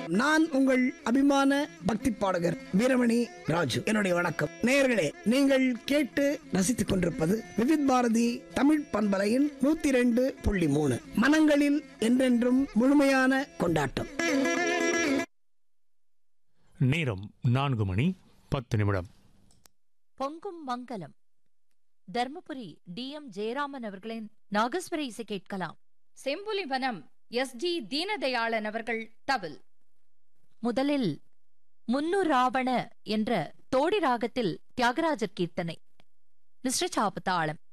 நான் உங்கள் அபிமான பக்தி பாடகர் வீரமணி ராஜு என்னுடைய வணக்கம் நேயர்களே நீங்கள் கேட்டு ரசித்துக் கொண்டிருப்பது விவித் பாரதி தமிழ் பண்பலையின் நூத்தி ரெண்டு புள்ளி மூணு மனங்களில் என்றென்றும் முழுமையான கொண்டாட்டம் நேரம் நான்கு மணி பத்து நிமிடம் பொங்கும் மங்கலம் தர்மபுரி டி எம் ஜெயராமன் அவர்களின் நாகஸ்வர இசை கேட்கலாம் செம்புலிவனம் எஸ் ஜி தீனதயாளன் அவர்கள் தவில் முதலில் முன்னு ராவண என்ற தோடி ராகத்தில் தியாகராஜர் கீர்த்தனை மிஸ்ர சாபத்தாளம்